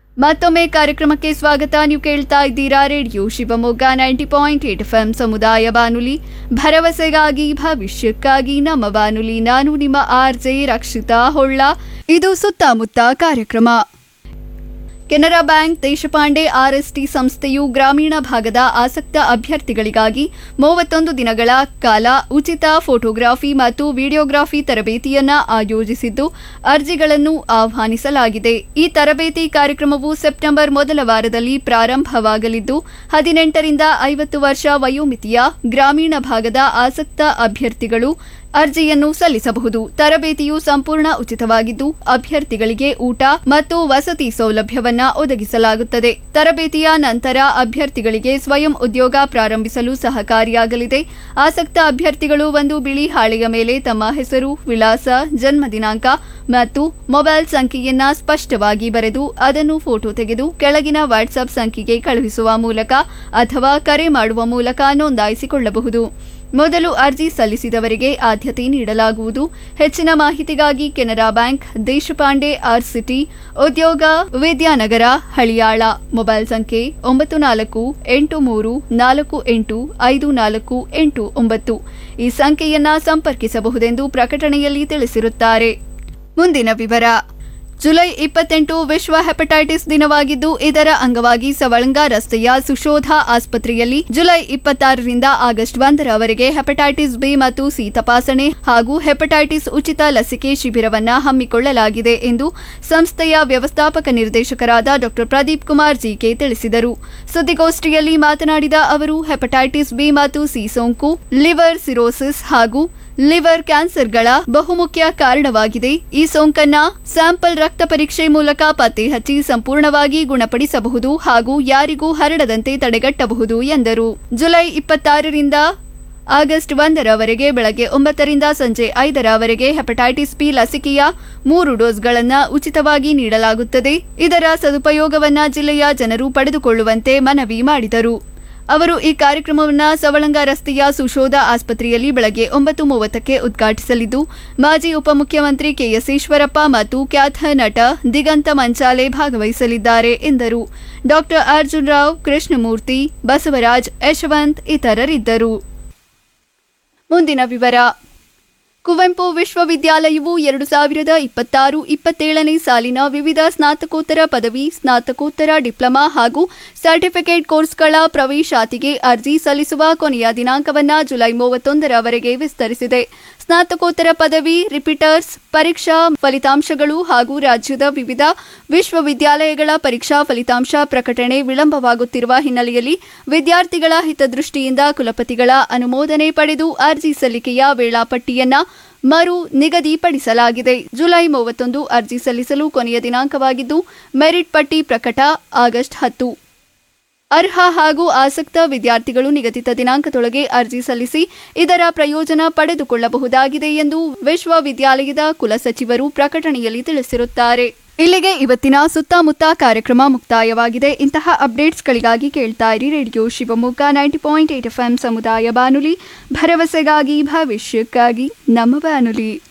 ಮತ್ತೊಮ್ಮೆ ಕಾರ್ಯಕ್ರಮಕ್ಕೆ ಸ್ವಾಗತ ನೀವು ಕೇಳ್ತಾ ಇದ್ದೀರಾ radio Shivamogga ninety point eight F ಸಮುದಾಯ ಬಾನುಲಿ ಭರವಸೆಗಾಗಿ ಭವಿಷ್ಯಕ್ಕಾಗಿ ನಮ್ಮ ಬಾನುಲಿ ನಾನು ನಿಮ್ಮ ಆರ್ ಜೆ ರಕ್ಷಿತಾ ಹೊಳ್ಳ ಇದು ಸುತ್ತಮುತ್ತ ಕಾರ್ಯಕ್ರಮ ಕೆನರಾ ಬ್ಯಾಂಕ್ ದೇಶಪಾಂಡೆ ಆರ್ಎಸ್ಟಿ ಸಂಸ್ಥೆಯು ಗ್ರಾಮೀಣ ಭಾಗದ ಆಸಕ್ತ ಅಭ್ಯರ್ಥಿಗಳಿಗಾಗಿ ಮೂವತ್ತೊಂದು ದಿನಗಳ ಕಾಲ ಉಚಿತ ಫೋಟೋಗ್ರಫಿ ಮತ್ತು ವಿಡಿಯೋಗ್ರಫಿ ತರಬೇತಿಯನ್ನ ಆಯೋಜಿಸಿದ್ದು ಅರ್ಜಿಗಳನ್ನು ಆಹ್ವಾನಿಸಲಾಗಿದೆ ಈ ತರಬೇತಿ ಕಾರ್ಯಕ್ರಮವು ಸೆಪ್ಟೆಂಬರ್ ಮೊದಲ ವಾರದಲ್ಲಿ ಪ್ರಾರಂಭವಾಗಲಿದ್ದು ಹದಿನೆಂಟರಿಂದ ಐವತ್ತು ವರ್ಷ ವಯೋಮಿತಿಯ ಗ್ರಾಮೀಣ ಭಾಗದ ಆಸಕ್ತ ಅಭ್ಯರ್ಥಿಗಳು ಅರ್ಜಿಯನ್ನು ಸಲ್ಲಿಸಬಹುದು ತರಬೇತಿಯು ಸಂಪೂರ್ಣ ಉಚಿತವಾಗಿದ್ದು ಅಭ್ಯರ್ಥಿಗಳಿಗೆ ಊಟ ಮತ್ತು ವಸತಿ ಸೌಲಭ್ಯವನ್ನ ಒದಗಿಸಲಾಗುತ್ತದೆ ತರಬೇತಿಯ ನಂತರ ಅಭ್ಯರ್ಥಿಗಳಿಗೆ ಸ್ವಯಂ ಉದ್ಯೋಗ ಪ್ರಾರಂಭಿಸಲು ಸಹಕಾರಿಯಾಗಲಿದೆ ಆಸಕ್ತ ಅಭ್ಯರ್ಥಿಗಳು ಒಂದು ಬಿಳಿ ಹಾಳೆಯ ಮೇಲೆ ತಮ್ಮ ಹೆಸರು ವಿಳಾಸ ಜನ್ಮ ದಿನಾಂಕ ಮತ್ತು ಮೊಬೈಲ್ ಸಂಖ್ಯೆಯನ್ನ ಸ್ಪಷ್ಟವಾಗಿ ಬರೆದು ಅದನ್ನು ಫೋಟೋ ತೆಗೆದು ಕೆಳಗಿನ ವಾಟ್ಸ್ಆಪ್ ಸಂಖ್ಯೆಗೆ ಕಳುಹಿಸುವ ಮೂಲಕ ಅಥವಾ ಕರೆ ಮಾಡುವ ಮೂಲಕ ನೋಂದಾಯಿಸಿಕೊಳ್ಳಬಹುದು ಮೊದಲು ಅರ್ಜಿ ಸಲ್ಲಿಸಿದವರಿಗೆ ಆದ್ಯತೆ ನೀಡಲಾಗುವುದು ಹೆಚ್ಚಿನ ಮಾಹಿತಿಗಾಗಿ Canara bank Deshpande RSETI ಉದ್ಯೋಗ ವಿದ್ಯಾನಗರ ಹಳಿಯಾಳ ಮೊಬೈಲ್ ಸಂಖ್ಯೆ ಒಂಬತ್ತು ನಾಲ್ಕು ಎಂಟು ಮೂರು ನಾಲ್ಕು ಎಂಟು ಐದು ನಾಲ್ಕು ಎಂಟು ಒಂಬತ್ತು ಈ ಸಂಖ್ಯೆಯನ್ನ ಸಂಪರ್ಕಿಸಬಹುದೆಂದು ಪ್ರಕಟಣೆಯಲ್ಲಿ ತಿಳಿಸಿರುತ್ತಾರೆ ಮುಂದಿನ ವಿವರ ಜುಲೈ ಇಪ್ಪತ್ತೆಂಟು ವಿಶ್ವ ಹೆಪಟೈಟಿಸ್ ದಿನವಾಗಿದ್ದು ಇದರ ಅಂಗವಾಗಿ ಸವಳಂಗ ರಸ್ತೆಯ ಸುಶೋಧ ಆಸ್ಪತ್ರೆಯಲ್ಲಿ ಜುಲೈ ಇಪ್ಪತ್ತಾರರಿಂದ ಆಗಸ್ಟ್ ಒಂದರವರೆಗೆ ಹೆಪಟೈಟಿಸ್ ಬಿ ಮತ್ತು ಸಿ ತಪಾಸಣೆ ಹಾಗೂ ಹೆಪಟೈಟಿಸ್ ಉಚಿತ ಲಸಿಕೆ ಶಿಬಿರವನ್ನ ಹಮ್ಮಿಕೊಳ್ಳಲಾಗಿದೆ ಎಂದು ಸಂಸ್ಥೆಯ ವ್ಯವಸ್ಥಾಪಕ ನಿರ್ದೇಶಕರಾದ ಡಾ ಪ್ರದೀಪ್ ಕುಮಾರ್ ಜಿಕೆ ತಿಳಿಸಿದರು ಸುದ್ದಿಗೋಷ್ಠಿಯಲ್ಲಿ ಮಾತನಾಡಿದ ಅವರು ಹೆಪಟೈಟಿಸ್ ಬಿ ಮತ್ತು ಸಿ ಸೋಂಕು ಲಿವರ್ ಸಿರೋಸಿಸ್ ಹಾಗೂ ಲಿವರ್ ಕ್ಯಾನ್ಸರ್ಗಳ ಬಹುಮುಖ್ಯ ಕಾರಣವಾಗಿದೆ ಈ ಸೋಂಕನ್ನ ಸ್ಯಾಂಪಲ್ ರಕ್ತ ಪರೀಕ್ಷೆ ಮೂಲಕ ಪತ್ತೆ ಹಚ್ಚಿ ಸಂಪೂರ್ಣವಾಗಿ ಗುಣಪಡಿಸಬಹುದು ಹಾಗೂ ಯಾರಿಗೂ ಹರಡದಂತೆ ತಡೆಗಟ್ಟಬಹುದು ಎಂದರು ಜುಲೈ ಇಪ್ಪತ್ತಾರರಿಂದ ಆಗಸ್ಟ್ ಒಂದರವರೆಗೆ ಬೆಳಗ್ಗೆ ಒಂಬತ್ತರಿಂದ ಸಂಜೆ ಐದರವರೆಗೆ ಹೆಪಟೈಟಿಸ್ ಬಿ ಲಸಿಕೆಯ ಮೂರು ಡೋಸ್ಗಳನ್ನು ಉಚಿತವಾಗಿ ನೀಡಲಾಗುತ್ತದೆ ಇದರ ಸದುಪಯೋಗವನ್ನ ಜಿಲ್ಲೆಯ ಜನರು ಪಡೆದುಕೊಳ್ಳುವಂತೆ ಮನವಿ ಮಾಡಿದರು ಅವರು ಈ ಕಾರ್ಯಕ್ರಮವನ್ನು ಸವಳಂಗ ರಸ್ತೆಯ ಸುಶೋಧ ಆಸ್ಪತ್ರೆಯಲ್ಲಿ ಬೆಳಗ್ಗೆ ಒಂಬತ್ತು ಮೂವತ್ತಕ್ಕೆ ಉದ್ಘಾಟಿಸಲಿದ್ದು ಮಾಜಿ ಉಪಮುಖ್ಯಮಂತ್ರಿ ಕೆಎಸ್ ಈಶ್ವರಪ್ಪ ಮತ್ತು ಖ್ಯಾತ ನಟ ದಿಗಂತ ಮಂಚಾಲೆ ಭಾಗವಹಿಸಲಿದ್ದಾರೆ ಎಂದರು ಡಾಕ್ಟರ್ ಅರ್ಜುನ್ ರಾವ್ ಕೃಷ್ಣಮೂರ್ತಿ ಬಸವರಾಜ್ ಯಶವಂತ್ ಇತರರಿದ್ದರು ಮುಂದಿನ ವಿವರ ಕುವೆಂಪು ವಿಶ್ವವಿದ್ಯಾಲಯವು ಎರಡು ಸಾವಿರದ ಇಪ್ಪತ್ತಾರು ಇಪ್ಪತ್ತೇಳನೇ ಸಾಲಿನ ವಿವಿಧ ಸ್ನಾತಕೋತ್ತರ ಪದವಿ ಸ್ನಾತಕೋತ್ತರ ಡಿಪ್ಲೊಮಾ ಹಾಗೂ ಸರ್ಟಿಫಿಕೇಟ್ ಕೋರ್ಸ್ಗಳ ಪ್ರವೇಶಾತಿಗೆ ಅರ್ಜಿ ಸಲ್ಲಿಸುವ ಕೊನೆಯ ದಿನಾಂಕವನ್ನು ಜುಲೈ ಮೂವತ್ತೊಂದರವರೆಗೆ ವಿಸ್ತರಿಸಿದೆ ಸ್ನಾತಕೋತ್ತರ ಪದವಿ ರಿಪೀಟರ್ಸ್ ಪರೀಕ್ಷಾ ಫಲಿತಾಂಶಗಳು ಹಾಗೂ ರಾಜ್ಯದ ವಿವಿಧ ವಿಶ್ವವಿದ್ಯಾಲಯಗಳ ಪರೀಕ್ಷಾ ಫಲಿತಾಂಶ ಪ್ರಕಟಣೆ ವಿಳಂಬವಾಗುತ್ತಿರುವ ಹಿನ್ನೆಲೆಯಲ್ಲಿ ವಿದ್ಯಾರ್ಥಿಗಳ ಹಿತದೃಷ್ಟಿಯಿಂದ ಕುಲಪತಿಗಳ ಅನುಮೋದನೆ ಪಡೆದು ಅರ್ಜಿ ಸಲ್ಲಿಕೆಯ ವೇಳಾಪಟ್ಟಿಯನ್ನ ಮರು ನಿಗದಿಪಡಿಸಲಾಗಿದೆ ಜುಲೈ ಮೂವತ್ತೊಂದು ಅರ್ಜಿ ಸಲ್ಲಿಸಲು ಕೊನೆಯ ದಿನಾಂಕವಾಗಿದ್ದು ಮೆರಿಟ್ ಪಟ್ಟಿ ಪ್ರಕಟ ಆಗಸ್ಟ್ ಹತ್ತು ಅರ್ಹ ಹಾಗೂ ಆಸಕ್ತ ವಿದ್ಯಾರ್ಥಿಗಳು ನಿಗದಿತ ದಿನಾಂಕದೊಳಗೆ ಅರ್ಜಿ ಸಲ್ಲಿಸಿ ಇದರ ಪ್ರಯೋಜನ ಪಡೆದುಕೊಳ್ಳಬಹುದಾಗಿದೆ ಎಂದು ವಿಶ್ವವಿದ್ಯಾಲಯದ ಕುಲಸಚಿವರು ಪ್ರಕಟಣೆಯಲ್ಲಿ ತಿಳಿಸಿರುತ್ತಾರೆ ಇಲ್ಲಿಗೆ ಇವತ್ತಿನ ಸುತ್ತಮುತ್ತ ಕಾರ್ಯಕ್ರಮ ಮುಕ್ತಾಯವಾಗಿದೆ ಇಂತಹ ಅಪ್ಡೇಟ್ಸ್ಗಳಿಗಾಗಿ ಕೇಳ್ತಾ ಇರಿ radio Shivamogga ninety point eight F ಸಮುದಾಯ ಬಾನುಲಿ ಭರವಸೆಗಾಗಿ ಭವಿಷ್ಯಕ್ಕಾಗಿ ನಮ್ಮ ಬಾನುಲಿ